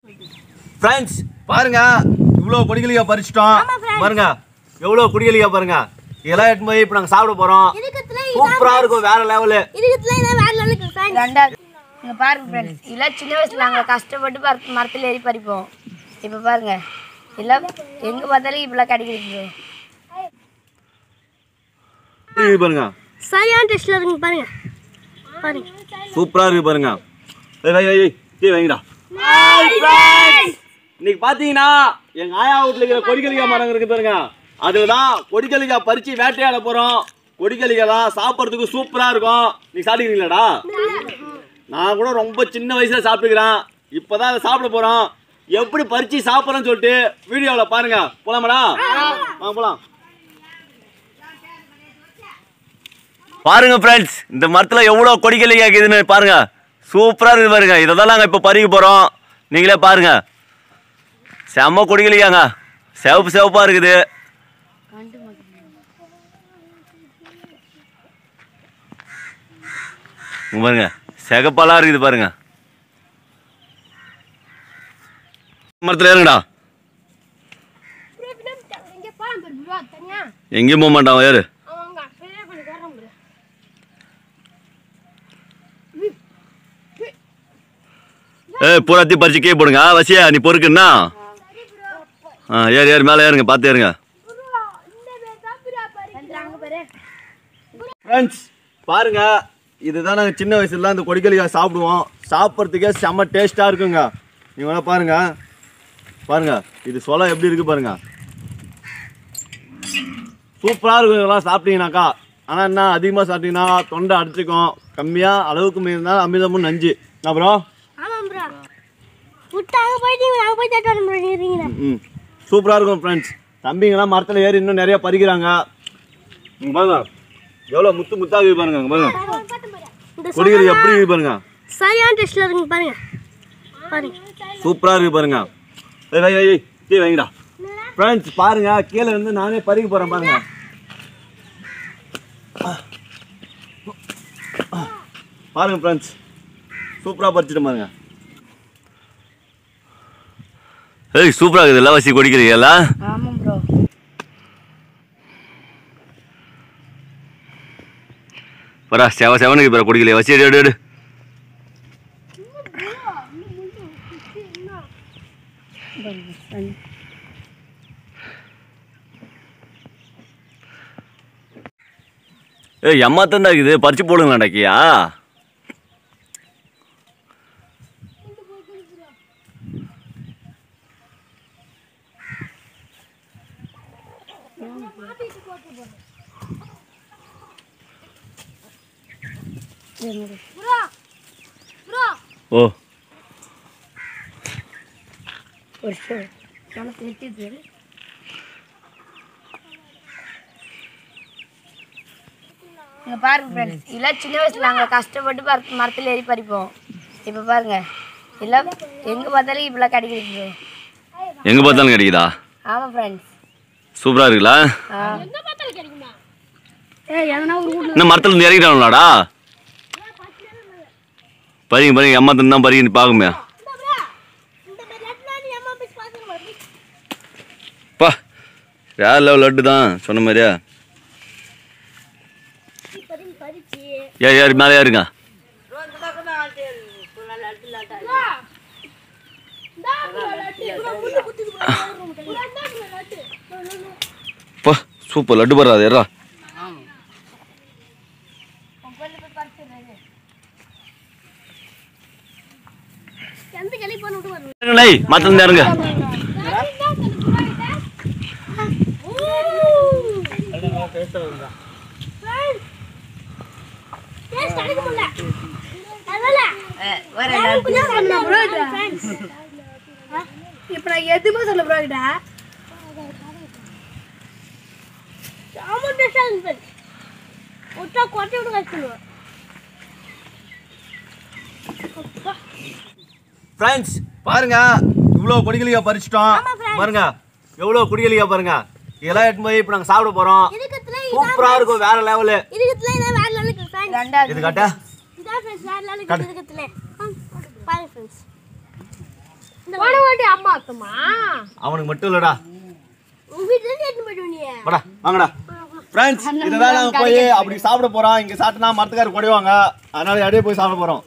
Friends பாருங்க இவ்வளோ கொடிகளியா பறிச்சிட்டோம் ஆமா, friends. பாருங்க எவ்வளோ கொடிகளியா பாருங்க இதெல்லாம் எடுத்து போய் இப்போ நாங்கள் சாப்பிட போகிறோம் இதுக்கத்துல சூப்பரா இருக்கும் வேற லெவலு இதுக்கத்துல இதான் வேற லெவலுக்கு ஃப்ரெண்ட்ஸ் ரெண்டாவது இங்க பாருங்க ஃப்ரெண்ட்ஸ் இதெல்லாம் சின்ன வயசுல நாங்கள் கஷ்டப்பட்டு பறத்து மரத்தில் ஏறி பறிப்போம் இப்போ பாருங்க எல்லாம் எங்கே பார்த்தாலும் இப்படிலாம் கிடைக்குது இருக்கு பாருங்க சரியான டேஸ்ட்ல இருக்குங்க பாருங்க பாருங்க சூப்பரா இருக்கு பாருங்க ஏய், ஏய், ஏய், ஏய், டீ வைங்கடா இன்னைக்கு பாத்தீங்கன்னா எங்க ஆயா வீட்டுல இருக்கிற கொடிகளிக்காய் மரம் இருக்கு பாருங்க அதுதான் கொடிகளிக்காய் பறிச்சு வேட்டையாட போறோம் கொடிகளிக்காய் சாப்பிட்றதுக்கு சூப்பரா இருக்கும் நீ சாப்பிட்டுக்கிறீங்களாடா நான் கூட ரொம்ப சின்ன வயசுல சாப்பிட்டுக்கிறேன் இப்பதான் அதை சாப்பிட போறோம் எப்படி பறிச்சு சாப்பிட்றோன்னு சொல்லிட்டு வீடியோவில் பாருங்க போலாமாடா வாங்க போலாம் பாருங்க ஃப்ரெண்ட்ஸ் இந்த மரத்துல எவ்வளோ கொடிகள் கேக்குதுன்னு பாருங்க சூப்பரா இருக்குது பாருங்க இதை தான் நாங்கள் இப்போ பறிக்க போறோம் நீங்களே பாருங்க செம்ம கொடிகளியாங்க சிவப்பு சிவப்பா இருக்குது இங்க பாருங்க சிகப்பாலாம் இருக்குது பாருங்க மரத்துல ஏறுங்கடா எங்கேயும் போக மாட்டான் ஏறு ஏய் பூராத்தையும் பறிச்சு கீழே போடுங்க வசியா நீ பொறுக்குன்னா ஆ ஏறு ஏறு மேலே ஏறுங்க பார்த்து ஏறுங்க ஃப்ரெண்ட்ஸ் பாருங்க இதுதான் நாங்கள் சின்ன வயசுல இந்த கொடிக்கலிக்காய் சாப்பிடுவோம் சாப்பிட்றதுக்கே செம்ம டேஸ்ட்டாக இருக்குங்க நீங்கள் வேணா பாருங்க பாருங்க இது சொல்ல எப்படி இருக்கு பாருங்க சூப்பராக இருக்கும் இதெல்லாம் சாப்பிட்டீங்கன்னாக்கா ஆனால் என்ன அதிகமாக சாப்பிட்டீங்கன்னா தொண்டை அடிச்சுக்கும் கம்மியாக அளவுக்கு மீறினா அமிர்தமும் நஞ்சு அப்புறம் ஆமாம் ப்ரோ விட்டாங்க போயிட்டு நாங்கள் போய் தட்டு வர முடியுறீங்க ம் சூப்பராக இருக்கும் ஃப்ரெண்ட்ஸ் தம்பிங்கெல்லாம் மரத்தில் ஏறி இன்னும் நிறைய பறிக்கிறாங்க இங்க பாருங்க எவ்வளோ முத்து முத்தாக இருக்கு பாருங்க இங்க பாருங்க இந்த கொடிகள் எப்படி இருக்கு பாருங்க சரியான டேஸ்ட்ல இருக்குங்க பாருங்க பாருங்க சூப்பராக இருக்கு பாருங்க ஏய், ஏய், ஏய், டீ வைங்கடா ஃப்ரெண்ட்ஸ் பாருங்க கீழே இருந்து நானே பறிக்க போகிறேன் பாருங்க பாருங்க ஃப்ரெண்ட்ஸ் சூப்பராக பறிச்சிட்டு பாருங்க ஏய் சூப்பராக இருக்குது எல்லாம் வசி கொடிக்கிறீங்களா ஆமாம் ப்ரோ வரா செவ செவனுக்கு பிற குடிக்கலையே வச்சு எடு எடு எடு ஏய் அம்மா தான் இருக்குது பறிச்சு போடுங்களா டக்கியா ஓ ஒரு ஷோ சொன்ன தெரிஞ்சது இங்க பாருங்க ஃப்ரெண்ட்ஸ் இதெல்லாம் சின்ன வயசுல நாங்கள் கஷ்டப்பட்டு பறத்து மரத்தில் ஏறி பறிப்போம் இப்போ பாருங்க எல்லாம் எங்கே பார்த்தாலும் இப்படிலாம் கிடைக்குது எங்கே பார்த்தாலும் கிடைக்குதா ஆமாம் ஃப்ரெண்ட்ஸ் சூப்பராக இருக்குல்ல ஆ இன்னும் மரத்துல இருந்து இறங்கிட்டாங்களாடா பறிங்க பறிங்க அம்மா தான் பறிங்க பார்க்குமே பா வேற லெவல் லட்டு தான் சொன்ன மாதிரியா ஏ ஏறி மேலே ஏறுங்க பா சூப்பர் லட்டு பராது ஏறா எந்த கிளி பண்ணி விட்டு வரணும் இறங்குங்களே மரத்துல இருந்து இறங்க டேஸ்ட் அடிக்க முடியல அதனால இப்போ நான் எதுவுமே சொல்ல ப்ரோகிட்ட சாம டேஸ்டா இருக்கு விட்டா கொட்டை விட்டு கழிச்சுடுவேன் ஃப்ரெண்ட்ஸ் பாருங்க இவ்வளோ கொடிகளியா பறிச்சிட்டோம் பாருங்க எவ்வளோ கொடிகளியா பாருங்க இதெல்லாம் எடுத்து போய் இப்போ நாங்கள் சாப்பிட போகிறோம் இதுக்கத்துல சூப்பராக இருக்கும் வேற லெவலு இதுக்கத்துல இதான் வேற லெவலுக்கு ஃப்ரெண்ட்ஸ் ரெண்டாவது இது காட்டா இதான் ஃப்ரெண்ட்ஸ் வேற லெவலுக்கு இதுக்கத்துல பாருங்க ஃப்ரெண்ட்ஸ் போன வாட்டி அம்மா அத்தம்மா அவனுக்கு மட்டும் இல்லடா உங்க வீட்டுல இருந்து எடுத்து போயிட்டு நீ வாடா வாங்கடா ஃப்ரெண்ட்ஸ் இதுதான் நாங்க போய் அப்படி சாப்பிட போறோம் இங்க சாப்பிட்டா மரத்துக்காரர் குடைவாங்க அதனால அப்படியே போய் சாப்பிட போறோம்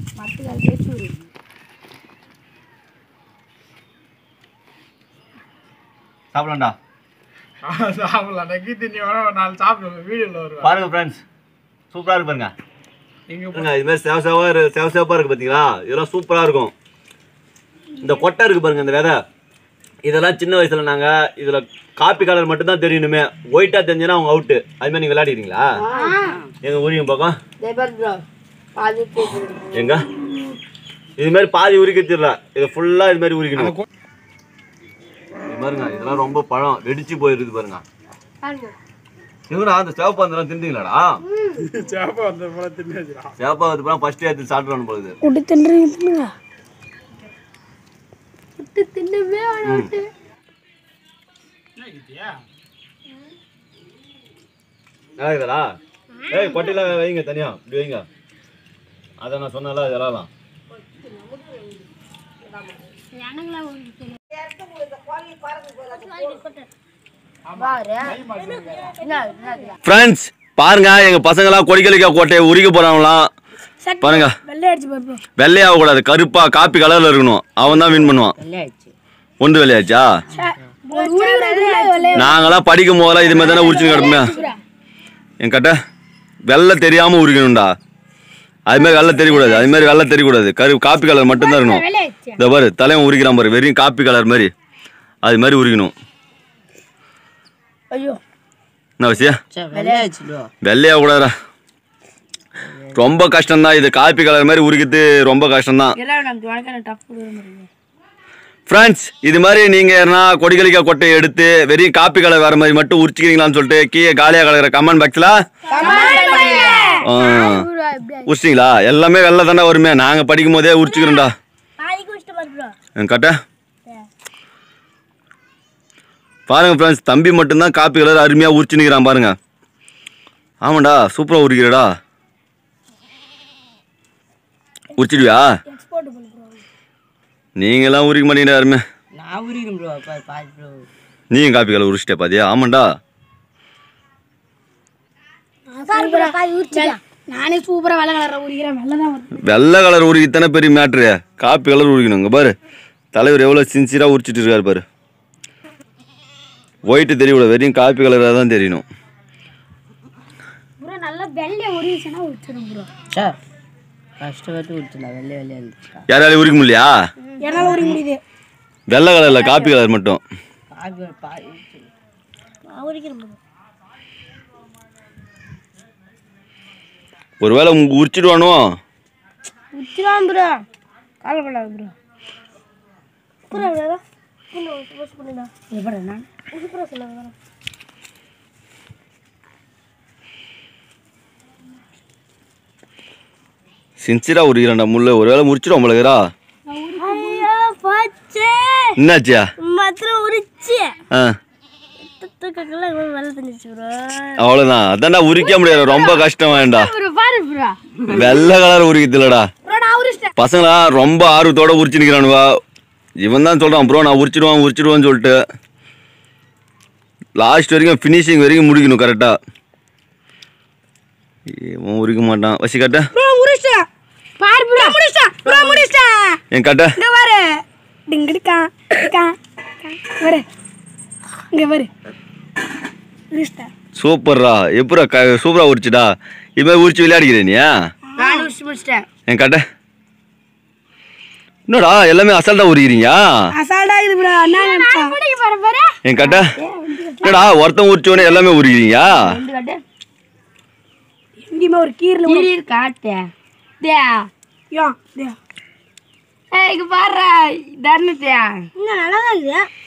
சாப்பிடலாம்டா சாப்பிடலாம் நக்கி தின்னி வர ஒரு நாலு சாப்பிடுவோம் வீடியோவில் வருவேன் பாருங்க ஃப்ரெண்ட்ஸ் சூப்பரா இருக்கு பாருங்க இங்கே பாருங்க இது மாதிரி சேவ சேவா இரு- சேவ சேவப்பா இருக்கு பாத்தீங்களா இதெல்லாம் சூப்பரா இருக்கும் இந்த கொட்டை இருக்கு பாருங்க இந்த விதை இதெல்லாம் சின்ன வயசுல நாங்க இதுல காப்பி கலர் மட்டும் தான் தெரியணுமே ஒயிட்டா தெரிஞ்சுன்னா அவங்க அவுட்டு அது மாதிரி நீங்க விளையாடிக்கிறீங்களா எங்க ஊரிங்க பக்கம் ப்ரோ பாதி எங்க இது மாதிரி பாதி உரிக்க தெரியல இது ஃபுல்லா இது மாதிரி உரிக்கணும் இது பாருங்க இதெல்லாம் ரொம்ப பழம் வெடிச்சு போயிருக்குது பாருங்க எங்கடா அந்த சேவப்பா அதெல்லாம் தின்றீங்களாடா சேப்பை வந்த போல தின்னு வச்சுக்கலாம் சேவப்பா வந்து ஃபர்ஸ்ட் எடுத்து சாப்பிட்டு போகுது விட்டு தின்னுங்க தின்னுங்க விட்டு தின்னுவே விட்டு நல்லா இருக்குதா ஏய் கொட்டையில வைங்க தனியா இப்படி வைங்க அதை நான் சொன்னால இதெல்லாம் பாரு என்ன என்ன ஃப்ரெண்ட்ஸ் பாருங்க எங்க பசங்களாம் கொடிக்கலிக்காய் கோட்டையை உரிக்க போறாங்களாம் பாருங்க வெள்ளை அடிச்சு பார்ப்போம் வெள்ளையாக கூடாது கருப்பா காப்பி கலர்ல இருக்கணும் அவன் தான் வின் பண்ணுவான் ஒன்று வெள்ளையாச்சா நாங்களாம் படிக்கும் போதெல்லாம் இது மாதிரி தானே உரிச்சு கிடப்போமே என் கட்ட வெள்ளை தெரியாம உரிக்கணும்டா அது மாதிரி வெள்ளை தெரியக்கூடாது அது மாதிரி வெள்ளை தெரியக்கூடாது கரு காப்பி கலர் மட்டும்தான் இருக்கணும் இந்த பாரு தலைவன் உரிக்கிறான் பாரு வெறும் காப்பி கலர் மாதிரி அது மாதிரி உரிக்கணும் ஐயோ என்ன விஷயம் வெள்ளையா கூடாதா ரொம்ப கஷ்டம்தான் இது காப்பி கலர் மாதிரி உரிக்கிறது ரொம்ப கஷ்டம்தான் எல்லாம் நமக்கு வணக்கம் டஃப் கொடுக்க ஃப்ரெண்ட்ஸ் இது மாதிரி நீங்கள் யாருனா கொடிகளிக்காய் கொட்டையை எடுத்து வெறும் காப்பி கலர் வர மாதிரி மட்டும் உரிச்சிக்கிறீங்களான்னு சொல்லிட்டு கீழே காலியாக கலக்கிற கமெண்ட் பாக்ஸில் உரிச்சிங்களா எல்லாமே வெள்ளை தானே வருமே நாங்கள் படிக்கும் போதே உரிச்சிக்கிறோம்டா பாதி குடிச்சிட்டு பார்ப்போம் என் கட்ட பாருங்க ஃப்ரெண்ட்ஸ் தம்பி மட்டும்தான் காப்பி கலர் அருமையாக உரிச்சு நிற்கிறான் பாருங்க ஆமாண்டா சூப்பராக உரிக்கிறடா உரிச்சிடுவியா எக்ஸ்போர்ட் பண்ணுறோம் நீங்களாம் உரிக்க மாட்டீங்கடா யாருமே நான் உரிக்கிறேன் ப்ரோ பாதி ப்ரோ நீயும் காப்பி கலர் உரிச்சிட்டே பாதியா ஆமாண்டா பாதி ஊற்றிக்கலாம் நானே சூப்பரா வெள்ளை கலர் உரிக்கிறேன் வெள்ளை தான் வருது வெள்ளை கலர் உரிக்கத்தானே பெரிய மேட்ரு காப்பி கலர் உரிக்கணும் இங்க பாரு தலைவர் எவ்வளோ சின்சியராக உரிச்சிட்டு இருக்காரு பாரு ஒயிட்டு தெரியக்கூடாது வெறும் காப்பி கலராக தான் தெரியணும் ப்ரோ நல்லா வெள்ளைய உரிச்சுன்னா உரிச்சிடும் ப்ரோ சார் கஷ்டப்பட்டு விட்டுலாம் வெள்ளை வெள்ளையா இருந்துச்சுடா யாராலையும் உரிக்க முடியலையா என்னால் உரிக்க முடியுது வெள்ளை கலரில் காப்பி கலர் மட்டும் பாதி பாதி நான் உரிக்கிறேன் ப்ரோ ஒருவேளை உங்க உரிச்சிடுவானோ உரிச்சிடலாம் ப்ரோ கவலைப்படாத ப்ரோ ப்ரோ ப்ரோ போஸ்ட் பண்ணிடா எப்படி நான் ப்ரோ சொல்லுங்க சின்சியராக உரிக்கிறான்டா முள்ள ஒருவேளை முறிச்சிடும் உங்களுக்குறா ஐயோ போச்சு என்னாச்சியா மாத்திரம் உரிச்சு ஆ தூக்கக்குள்ள வெள்ளை தந்துச்சு ப்ரோ அவ்வளோதான் அதான்டா உரிக்க முடியாது ரொம்ப கஷ்டம் வேண்டாம் ப்ரோ பாரு ப்ரோ வெள்ளை கலர் உரிக்கிறதுலடா ப்ரோ நான் உரிச்சிட்டேன் பசங்களா ரொம்ப ஆர்வத்தோட உரிச்சு நிற்கிறானுவா இவன் தான் சொல்கிறான் ப்ரோ நான் உரிச்சிடுவான் உரிச்சிடுவான்னு சொல்லிட்டு லாஸ்ட் வரைக்கும் ஃபினிஷிங் வரைக்கும் முடிக்கணும் கரெக்டாக இவன் உரிக்க மாட்டான் வசி கட்ட ப்ரோ உரிச்சிட்டேன் பாரு ப்ரோ முடிச்சிட்டேன் ப்ரோ முடிச்சிட்டேன் என் கட்ட இங்க பாரு டிங்கிடிக்கா டிக்கா பாரு இங்க பாரு உரிச்சிட்டேன் சூப்பர்ரா எப்படா க சூப்பராக உரிச்சுடா இது மாதிரி உரிச்சு விளையாடிக்கிறேன் நீ நான் முடிச்சு முடிச்சிட்டேன் என் கட்ட என்னடா எல்லாமே அசால்ட்டாக உரிக்கிறீங்க அசால்டா இது ப்ரோ நான் முடிக்க பாரு பாரு என் கட்ட என்னடா ஒருத்தன் உரிச்சோடனே எல்லாமே உரிக்கிறீங்க ரெண்டு கட்டு எங்கேயுமே ஒரு கீரல கீரி காட்டு தியா யோ தே ஏய் இங்க பாரு தர்ணத்தியா இன்னும் நல்லா தான் இருக்குது